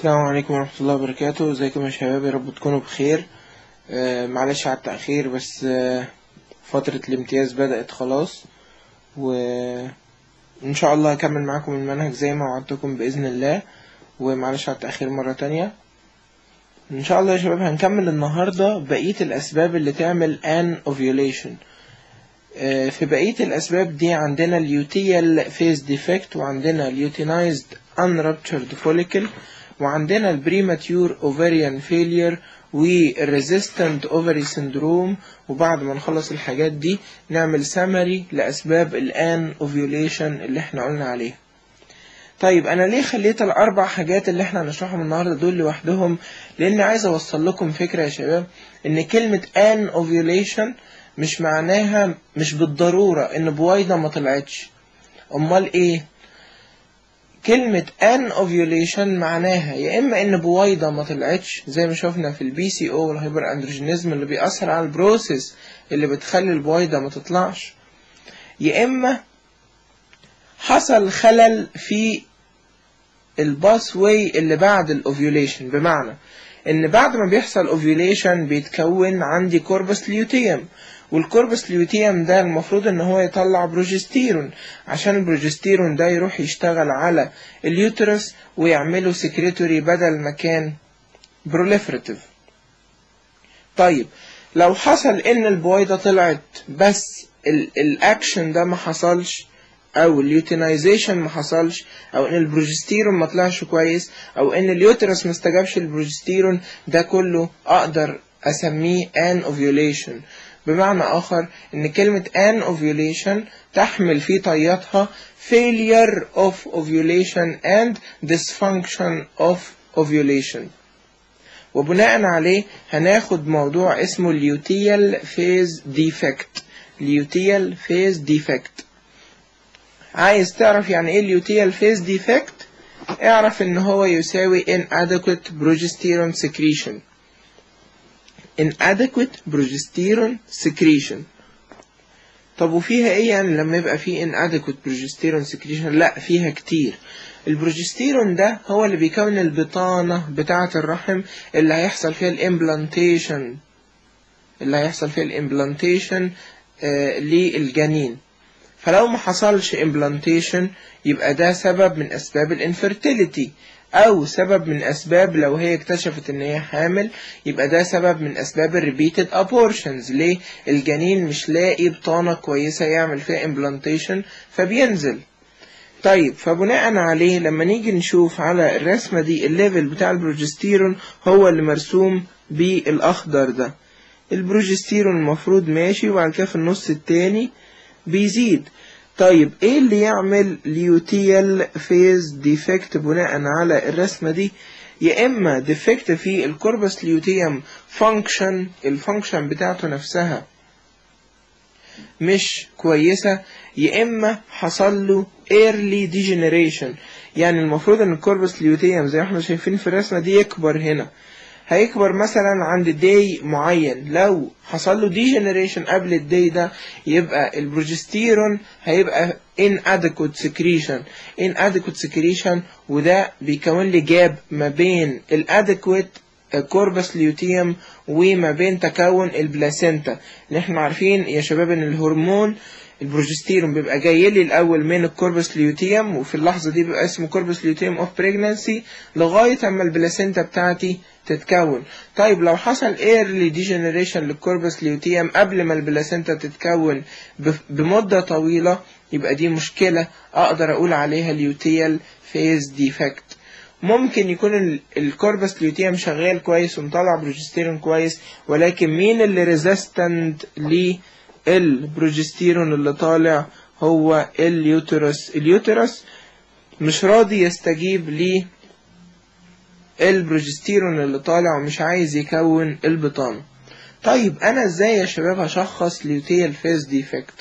السلام عليكم ورحمة الله وبركاته ازيكم يا شباب يا رب تكونوا بخير آه معلش على التأخير بس آه فترة الامتياز بدأت خلاص وإن شاء الله هكمل معاكم المنهج زي ما وعدتكم بإذن الله ومعلش على التأخير مرة تانية إن شاء الله يا شباب هنكمل النهاردة بقية الأسباب اللي تعمل an ovulation آه في بقية الأسباب دي عندنا اليوتيال فيز ديفكت وعندنا اليوتينايزد unruptured follicle وعندنا البريماتيور ovarian failure والresistant ovary syndrome وبعد ما نخلص الحاجات دي نعمل summary لأسباب الآن ovulation اللي احنا قلنا عليها طيب أنا ليه خليت الأربع حاجات اللي احنا هنشرحهم النهاردة دول لوحدهم لأن عايز أوصل لكم فكرة يا شباب إن كلمة an ovulation مش معناها مش بالضرورة إن بويضة ما طلعتش أمال إيه كلمة an ovulation معناها يا إما إن بويضة ما طلعتش زي ما شفنا في البي سي او والهايبر اندروجينيزم اللي بيأثر على البروسيس اللي بتخلي البويضة ما تطلعش يا إما حصل خلل في الباس واي اللي بعد الاوفيوليشن بمعنى ان بعد ما بيحصل اوفيوليشن بيتكون عندي كوربس ليوتيوم والكوربس ليوتيوم ده المفروض ان هو يطلع بروجستيرون عشان البروجستيرون ده يروح يشتغل على اليوترس ويعمله سكريتوري بدل ما كان بروليفراتيف طيب لو حصل ان البويضة طلعت بس الاكشن ده ما حصلش او اليوتينايزيشن ما حصلش او ان البروجستيرون ما طلعش كويس او ان اليوترس ما استجابش البروجستيرون ده كله اقدر اسميه ان ovulation بمعنى آخر إن كلمة an ovulation تحمل في طياتها failure of ovulation and dysfunction of ovulation وبناء عليه هناخد موضوع اسمه luteal phase defect luteal phase defect عايز تعرف يعني ايه luteal phase defect اعرف ان هو يساوي inadequate progesterone secretion inadequate progesterone secretion طب وفيها ايه يعني لما يبقى في inadequate progesterone secretion لا فيها كتير البروجستيرون ده هو اللي بيكون البطانة بتاعة الرحم اللي هيحصل فيها الامبلانتيشن اللي هيحصل فيها الامبلانتيشن آه للجنين فلو ما حصلش امبلانتيشن يبقى ده سبب من اسباب الانفرتيليتي او سبب من اسباب لو هي اكتشفت ان هي حامل يبقى ده سبب من اسباب الريبيتد ابورشنز ليه الجنين مش لاقي بطانة كويسة يعمل فيها امبلانتيشن فبينزل طيب فبناء عليه لما نيجي نشوف على الرسمة دي الليفل بتاع البروجستيرون هو اللي مرسوم بالاخضر ده البروجستيرون المفروض ماشي وبعد كده في النص التاني بيزيد طيب ايه اللي يعمل ليوتيال فيز ديفكت بناء على الرسمة دي يا اما ديفكت في الكوربس ليوتيوم فانكشن الفانكشن بتاعته نفسها مش كويسة يا اما حصل له early degeneration يعني المفروض ان الكوربس ليوتيوم زي ما احنا شايفين في الرسمة دي يكبر هنا هيكبر مثلا عند داي معين لو حصل له ديجنريشن قبل الداي ده يبقى البروجستيرون هيبقى inadequate secretion inadequate secretion وده بيكون لي جاب ما بين الادكويت كوربس ليوتيوم وما بين تكون البلاسينتا اللي احنا عارفين يا شباب ان الهرمون البروجستيرون بيبقى جاي لي الاول من الكوربس ليوتيوم وفي اللحظه دي بيبقى اسمه كوربس ليوتيوم اوف بريجنانسي لغايه اما البلاسينتا بتاعتي تتكون طيب لو حصل early degeneration للكوربس ليوتيوم قبل ما البلاسينتا تتكون بمده طويله يبقى دي مشكله اقدر اقول عليها ليوتيال فيز ديفكت ممكن يكون الكوربس ليوتيوم شغال كويس ومطلع بروجستيرون كويس ولكن مين اللي ريزيستنت للبروجستيرون اللي طالع هو اليوترس اليوترس مش راضي يستجيب ليه البروجستيرون اللي طالع ومش عايز يكون البطانة طيب انا ازاي يا شباب هشخص ليوتيال فيز ديفكت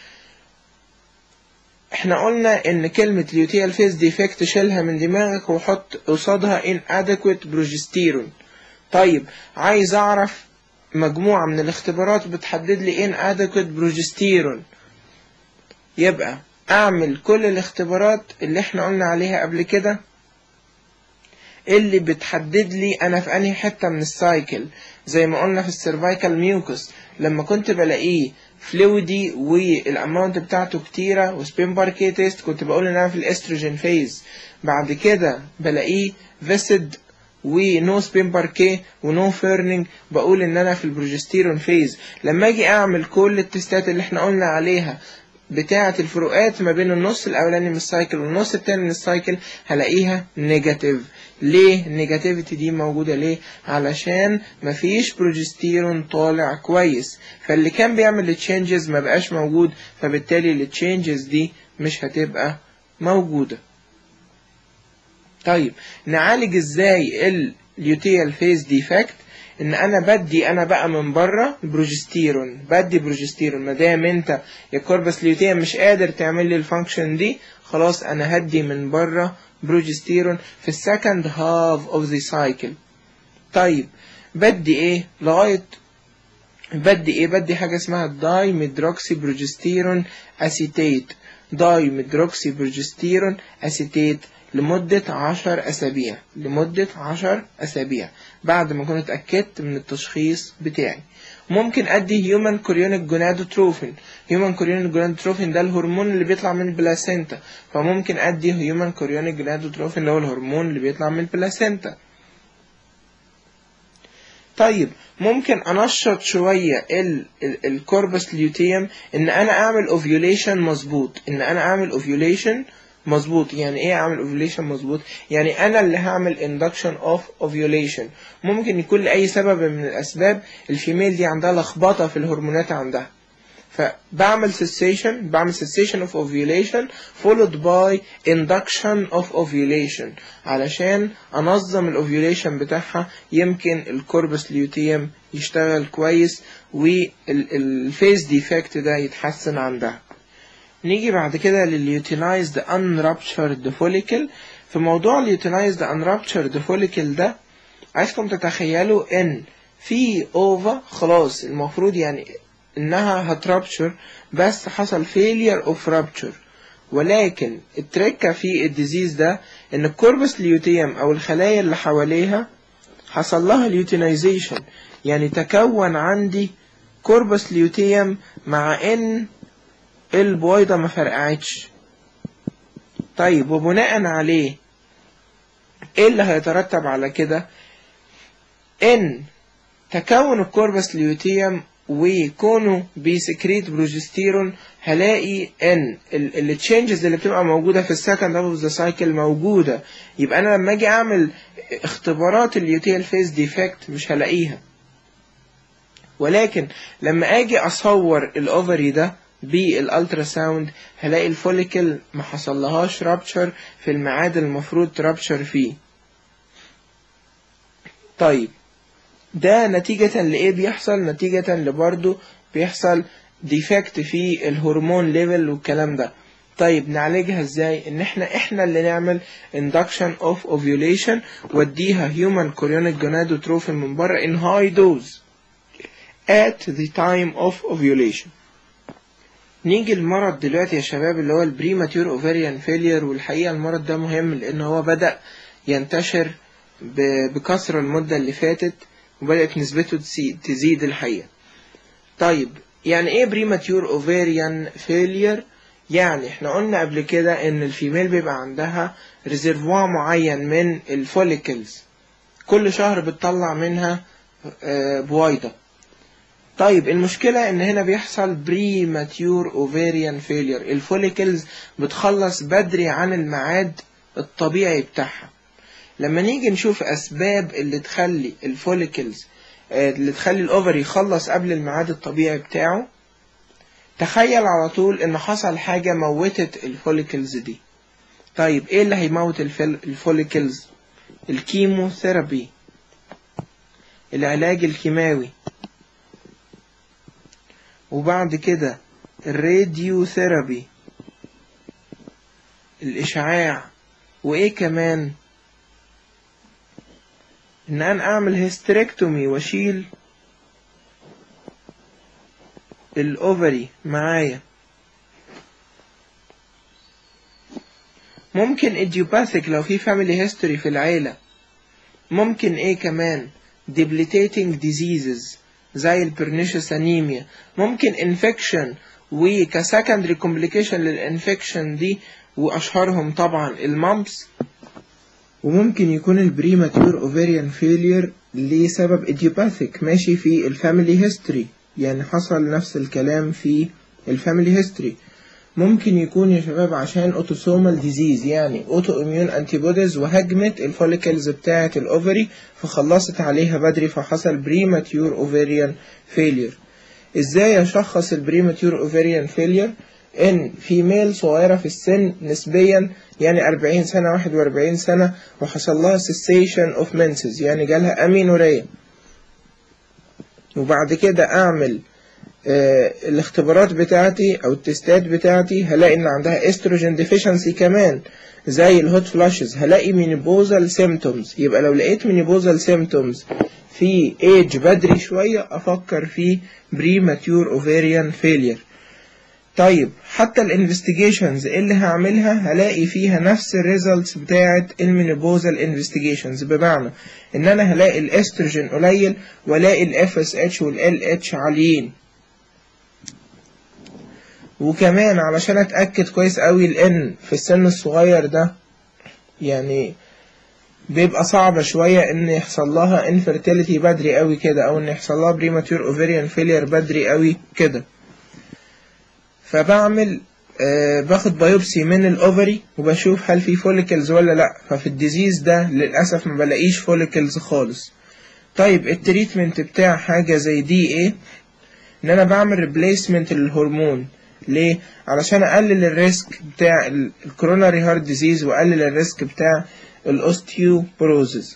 احنا قلنا ان كلمة ليوتيال فيز ديفكت شيلها من دماغك وحط قصادها inadequate بروجستيرون طيب عايز اعرف مجموعة من الاختبارات بتحدد لي inadequate بروجستيرون يبقى اعمل كل الاختبارات اللي احنا قلنا عليها قبل كده اللي بتحدد لي انا في انهي حته من السايكل زي ما قلنا في السيرفايكال ميوكس لما كنت بلاقيه فلويدي والاماونت بتاعته كتيره وسبين باركي تيست كنت بقول ان انا في الاستروجين فيز بعد كده بلاقيه فيسد ونو سبين باركي ونو فيرنينج بقول ان انا في البروجستيرون فيز لما اجي اعمل كل التستات اللي احنا قلنا عليها بتاعة الفروقات ما بين النص الأولاني من السايكل والنص التاني من السايكل هلاقيها نيجاتيف ليه النيجاتيفيتي دي موجودة ليه علشان مفيش بروجستيرون طالع كويس فاللي كان بيعمل التشينجز ما بقاش موجود فبالتالي التشينجز دي مش هتبقى موجودة طيب نعالج ازاي اليوتيال فيز ديفكت ان انا بدي انا بقى من بره بروجستيرون بدي بروجستيرون ما دام انت يا كوربس ليوتيم مش قادر تعمل لي الفانكشن دي خلاص انا هدي من بره بروجستيرون في السكند هاف اوف ذا سايكل طيب بدي ايه لغايه بدي ايه بدي حاجه اسمها داي ميدروكسي بروجستيرون اسيتيت داي ميدروكسي بروجستيرون اسيتيت لمدة عشر أسابيع لمدة عشر أسابيع بعد ما كنت اتأكدت من التشخيص بتاعي ممكن أدي هيومن كوريونيك جونادوتروفين هيومن كوريونيك جونادوتروفين ده الهرمون اللي بيطلع من البلاسينتا فممكن أدي هيومن كوريونيك جونادوتروفين اللي هو الهرمون اللي بيطلع من البلاسينتا طيب ممكن انشط شويه الكوربس ليوتيوم ان انا اعمل اوفيوليشن مظبوط ان انا اعمل اوفيوليشن مظبوط يعني ايه اعمل اوفيوليشن مظبوط يعني انا اللي هعمل induction of ovulation ممكن يكون لاي سبب من الاسباب الفيميل دي عندها لخبطه في الهرمونات عندها فبعمل cessation بعمل cessation of ovulation followed by induction of ovulation علشان انظم الاوفيوليشن بتاعها يمكن الكوربس ليوتيوم يشتغل كويس والفيز ديفكت ده يتحسن عندها نيجي بعد كده لليوتينايزد unruptured follicle في موضوع اليوتينايزد unruptured follicle ده عايزكم تتخيلوا ان في اوفا خلاص المفروض يعني انها هترابتشر بس حصل failure of rupture ولكن التركة في الديزيز ده ان الكوربس ليوتيوم او الخلايا اللي حواليها حصل لها اليوتينايزيشن يعني تكون عندي كوربس ليوتيوم مع ان البويضة ما فرقعتش طيب وبناء عليه ايه اللي هيترتب على كده ان تكون الكوربس ليوتيوم وكونه بيسكريت بروجستيرون هلاقي ان التشينجز اللي بتبقى موجوده في السكند اوف ذا سايكل موجوده يبقى انا لما اجي اعمل اختبارات اليوتيال فيز ديفكت مش هلاقيها ولكن لما اجي اصور الاوفري ده بالالترا ساوند هلاقي الفوليكل ما حصلهاش رابتشر في الميعاد المفروض ترابتشر فيه طيب ده نتيجة لإيه بيحصل نتيجة لبرضه بيحصل ديفكت في الهرمون ليفل والكلام ده طيب نعالجها ازاي ان احنا احنا اللي نعمل induction of ovulation وديها human chorionic gonadotrophin من بره in high dose at the time of ovulation نيجي المرض دلوقتي يا شباب اللي هو البريماتيور اوفيريان فيلير والحقيقة المرض ده مهم لان هو بدأ ينتشر بكثرة المدة اللي فاتت وبدأت نسبته تزيد الحقيقة طيب يعني ايه بريماتيور اوفيريان فيلير يعني احنا قلنا قبل كده ان الفيميل بيبقى عندها ريزرفوار معين من الفوليكلز كل شهر بتطلع منها بويضة طيب المشكلة ان هنا بيحصل بريماتيور اوفيريان فيلير الفوليكلز بتخلص بدري عن الميعاد الطبيعي بتاعها لما نيجي نشوف اسباب اللي تخلي الفوليكلز اللي تخلي الاوفر يخلص قبل الميعاد الطبيعي بتاعه تخيل على طول ان حصل حاجة موتت الفوليكلز دي طيب ايه اللي هيموت الفوليكلز الكيموثيرابي العلاج الكيماوي وبعد كده الراديوثيرابي الاشعاع وايه كمان ان انا اعمل هيستريكتومي واشيل الاوفري معايا ممكن ايديوباثيك لو في فاميلي هيستوري في العيلة ممكن ايه كمان debilitating diseases زي البرنيشس انيميا ممكن infection وكسكندري complication للانفكشن دي واشهرهم طبعا المامبس وممكن يكون البريماتيور اوفيريان فيلير لسبب ايديوباثيك ماشي في الفاميلي هيستوري يعني حصل نفس الكلام في الفاميلي هيستوري ممكن يكون يا شباب عشان اوتوسومال ديزيز يعني اوتو اميون انتيبوديز وهجمت الفوليكلز بتاعة الاوفري فخلصت عليها بدري فحصل بريماتيور اوفيريان فيلير ازاي اشخص البريماتيور اوفيريان فيلير ان فيميل صغيرة في السن نسبيا يعني 40 سنة 41 سنة وحصل لها cessation of menses يعني جالها امينوريا وبعد كده اعمل آه الاختبارات بتاعتي او التستات بتاعتي هلاقي ان عندها استروجين ديفيشنسي كمان زي الهوت فلاشز هلاقي مينيبوزال سيمتومز يبقى لو لقيت مينيبوزال سيمتومز في ايج بدري شوية افكر في بريماتيور اوفيريان فيلير طيب حتى الانفستيجيشنز اللي هعملها هلاقي فيها نفس الريزلتس بتاعه المينيبوزال انفستيجيشنز بمعنى ان انا هلاقي الاستروجين قليل والاقي الاف اس اتش والال اتش عاليين وكمان علشان اتاكد كويس قوي لان في السن الصغير ده يعني بيبقى صعب شوية ان يحصل لها infertility بدري قوي كده او ان يحصل لها premature ovarian failure بدري قوي كده فبعمل آه باخد بايوبسي من الاوفري وبشوف هل في فوليكلز ولا لا ففي الديزيز ده للاسف ما بلاقيش فوليكلز خالص طيب التريتمنت بتاع حاجة زي دي ايه ان انا بعمل ريبليسمنت للهرمون ليه علشان اقلل الريسك بتاع الكوروناري هارت ديزيز واقلل الريسك بتاع الاوستيوبروزز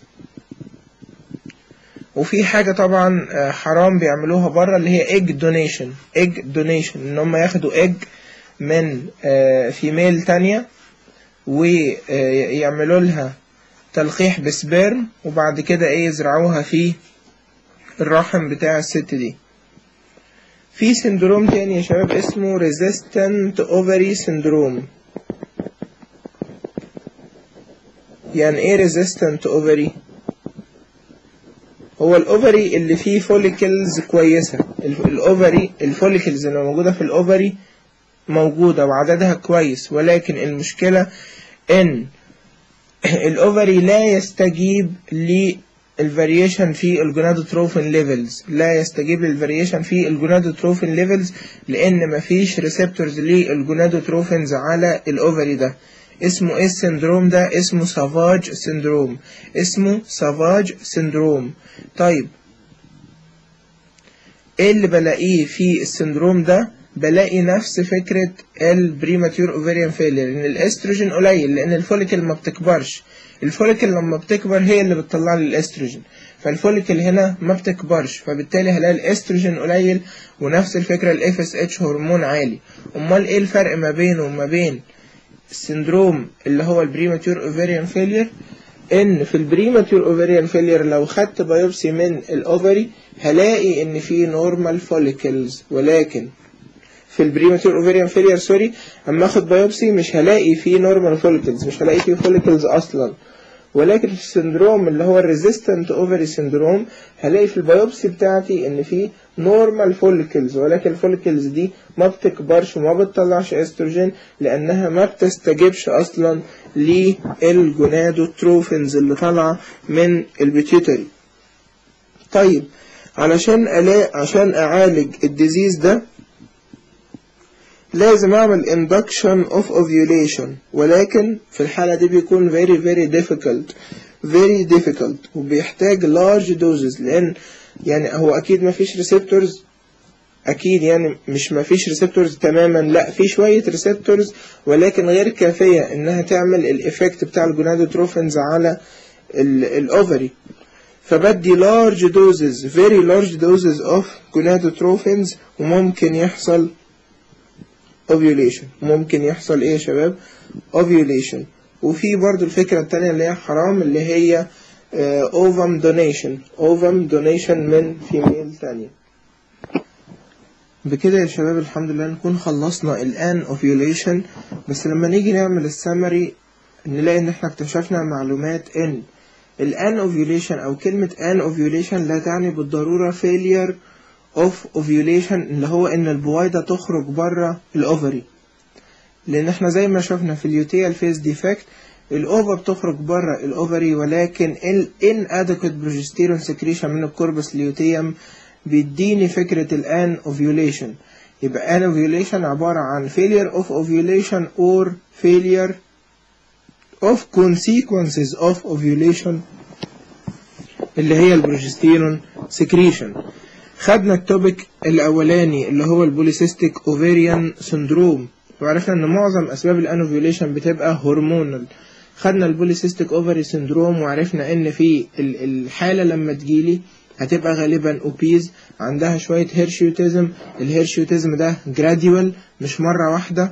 وفي حاجة طبعا حرام بيعملوها بره اللي هي egg donation egg donation ان هم ياخدوا egg من فيميل تانية ويعملوا لها تلقيح بسبيرم وبعد كده ايه يزرعوها في الرحم بتاع الست دي في سندروم تاني يا شباب اسمه resistant ovary syndrome يعني ايه resistant ovary هو الاوفري اللي فيه فوليكلز كويسة الاوفري الفوليكلز اللي موجودة في الاوفري موجودة وعددها كويس ولكن المشكلة ان الاوفري لا يستجيب للفاريشن في الجونادوتروفين ليفلز لا يستجيب للفاريشن في الجونادوتروفين ليفلز لان مفيش ريسبتورز للجونادوتروفينز على الاوفري ده اسمه ايه السندروم ده اسمه سافاج سندروم اسمه سافاج سندروم طيب ايه اللي بلاقيه في السندروم ده بلاقي نفس فكرة البريماتيور اوفيريان فيلير ان الاستروجين قليل لان الفوليكل ما بتكبرش الفوليكل لما بتكبر هي اللي بتطلع لي الاستروجين فالفوليكل هنا ما بتكبرش فبالتالي هلاقي الاستروجين قليل ونفس الفكرة الاف اس اتش هرمون عالي امال ايه الفرق ما بينه وما بين السندروم اللي هو البريماتيور اوفيريان فيلير ان في البريماتيور اوفيريان فيلير لو خدت بايوبسي من الاوفري هلاقي ان في نورمال فوليكلز ولكن في البريماتيور اوفيريان فيلير سوري اما اخد بايوبسي مش هلاقي فيه نورمال فوليكلز مش هلاقي فيه فوليكلز اصلا ولكن في السندروم اللي هو الريزيستنت اوفري سندروم هلاقي في البيوبسي بتاعتي ان في نورمال فوليكلز ولكن الفوليكلز دي ما بتكبرش وما بتطلعش استروجين لانها ما بتستجيبش اصلا للجونادوتروفينز اللي طالعه من البيتيوتري طيب علشان ألاقي عشان اعالج الديزيز ده لازم اعمل induction of ovulation ولكن في الحالة دي بيكون very very difficult very difficult وبيحتاج large doses لان يعني هو اكيد مفيش receptors اكيد يعني مش مفيش ريسبتورز تماما لا في شوية ريسبتورز ولكن غير كافية انها تعمل الايفكت بتاع الجونادوتروفينز على الاوفري فبدي large doses very large doses of gonadotropins وممكن يحصل ovulation ممكن يحصل ايه يا شباب ovulation وفي برضو الفكرة التانية اللي هي حرام اللي هي ovum donation ovum donation من فيميل تانية بكده يا شباب الحمد لله نكون خلصنا الآن ovulation بس لما نيجي نعمل السمري نلاقي ان احنا اكتشفنا معلومات ان الان اوفيوليشن او كلمة ان اوفيوليشن لا تعني بالضرورة failure of ovulation اللي هو ان البويضة تخرج بره الاوفري لان احنا زي ما شفنا في اليوتيال فيز ديفكت الاوفا بتخرج بره الاوفري ولكن ال inadequate progesterone secretion من الكوربس ليوتيوم بيديني فكرة الان ovulation يبقى an ovulation عبارة عن failure of ovulation or failure of consequences of ovulation اللي هي البروجستيرون secretion خدنا التوبيك الاولاني اللي هو البوليسيستيك اوفيريان سندروم وعرفنا ان معظم اسباب الانوفيوليشن بتبقى هرمونال خدنا البوليسيستيك اوفري سندروم وعرفنا ان في الحاله لما تجيلي هتبقى غالبا اوبيز عندها شويه هيرشيوتيزم الهيرشيوتيزم ده جراديوال مش مره واحده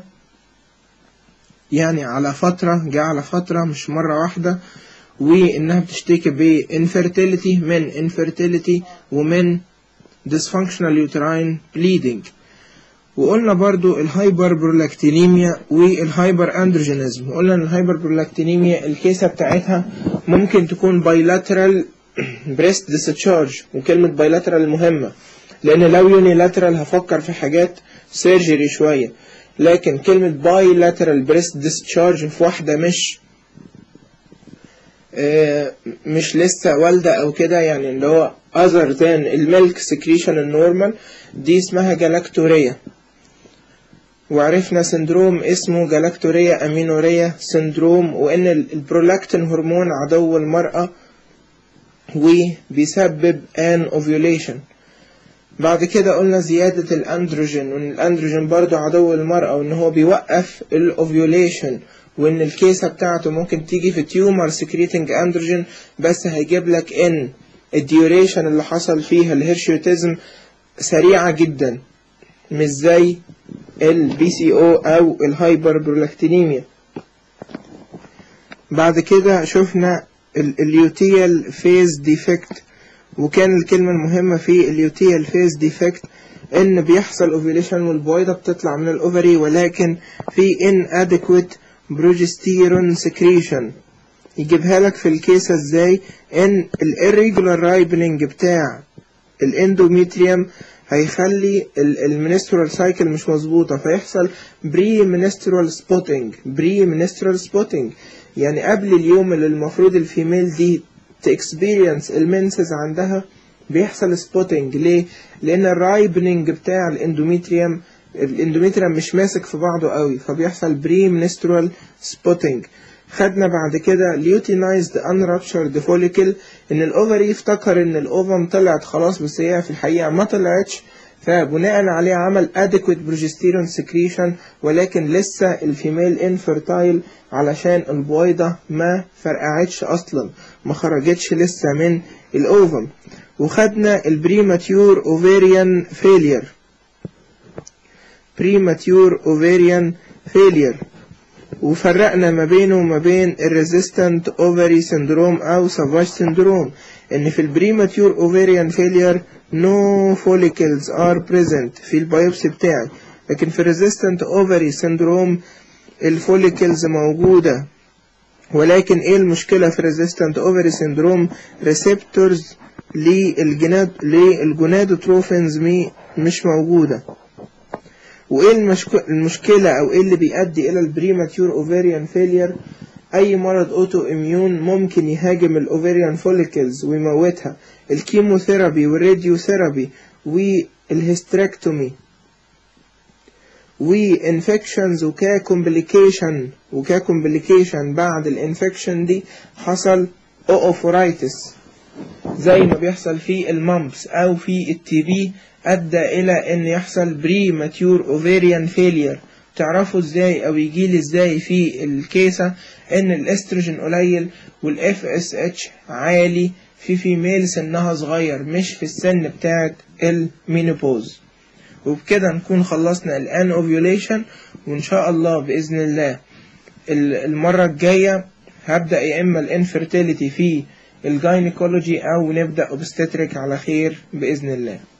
يعني على فتره جه على فتره مش مره واحده وانها بتشتكي بانفيرتيليتي من انفيرتيليتي ومن dysfunctional uterine bleeding وقلنا برضو الهايبر برولاكتينيميا والهايبر اندروجينيزم وقلنا ان الهايبر برولاكتينيميا الكيسة بتاعتها ممكن تكون بايلاترال بريست ديسشارج وكلمة بايلاترال مهمة لان لو يونيلاترال هفكر في حاجات سيرجري شوية لكن كلمة بايلاترال بريست ديسشارج في واحدة مش مش لسه والدة او كده يعني اللي هو other than الميلك secretion النورمال دي اسمها جلاكتوريا وعرفنا سندروم اسمه جلاكتوريا امينوريا سندروم وان البرولاكتين هرمون عدو المرأة وبيسبب ان اوفيوليشن بعد كده قلنا زيادة الاندروجين وان الاندروجين برضو عدو المرأة وان هو بيوقف الاوفيوليشن وان الكيسة بتاعته ممكن تيجي في تيومر سكريتنج اندروجين بس هيجيب لك ان الديوريشن اللي حصل فيها الهيرشيوتيزم سريعة جدا مش زي البي سي او او الهايبر برولاكتينيميا بعد كده شفنا اليوتيال فيز ديفكت وكان الكلمة المهمة في اليوتيال فيز ديفكت ان بيحصل اوفيليشن والبويضة بتطلع من الاوفري ولكن في inadequate بروجستيرون سكريشن يجيبها لك في الكيسة ازاي ان الirregular ripening بتاع الاندوميتريوم هيخلي المنسترال سايكل مش مظبوطة فيحصل بري منسترال سبوتنج بري منسترال سبوتنج يعني قبل اليوم اللي المفروض الفيميل دي تكسبيرينس المنسز عندها بيحصل سبوتنج ليه؟ لأن الرايبنينج بتاع الاندوميتريوم الاندوميتريوم مش ماسك في بعضه قوي فبيحصل بري منسترال سبوتنج خدنا بعد كده ليوتينايزد unruptured follicle ان الاوفري افتكر ان الاوفم طلعت خلاص بس هي في الحقيقه ما طلعتش فبناء عليه عمل adequate progesterone secretion ولكن لسه الفيميل infertile علشان البويضة ما فرقعتش أصلا ما خرجتش لسه من الأوفم وخدنا البريماتيور ovarian failure premature ovarian failure وفرقنا ما بينه وما بين الريزيستنت اوفري سندروم او سافاج سندروم ان في البريماتيور اوفريان فيلير نو فوليكلز ار بريزنت في البايوبسي بتاعي لكن في الريزيستنت اوفري سندروم الفوليكلز موجوده ولكن ايه المشكله في الريزيستنت اوفري سندروم ريسبتورز للجناد للجونادوتروفينز مش موجوده وايه المشك... المشكلة او ايه اللي بيؤدي الى البريماتيور اوفيريان فيلير اي مرض اوتو اميون ممكن يهاجم الاوفيريان فوليكلز ويموتها الكيموثيرابي والراديوثيرابي والهستريكتومي وانفكشنز وكاكومبليكيشن وكاكومبليكيشن بعد الانفكشن دي حصل اوفورايتس زي ما بيحصل في المامبس او في التي بي ادى الى ان يحصل بري ماتيور اوفيريان فيلير تعرفوا ازاي او يجيلي ازاي في الكيسة ان الاستروجين قليل والاف اس اتش عالي في فيميل سنها صغير مش في السن بتاعت المينوبوز وبكده نكون خلصنا الان اوفيوليشن وان شاء الله باذن الله المرة الجاية هبدأ يا اما الانفرتيليتي في الجاينيكولوجي او نبدأ اوبستتريك على خير باذن الله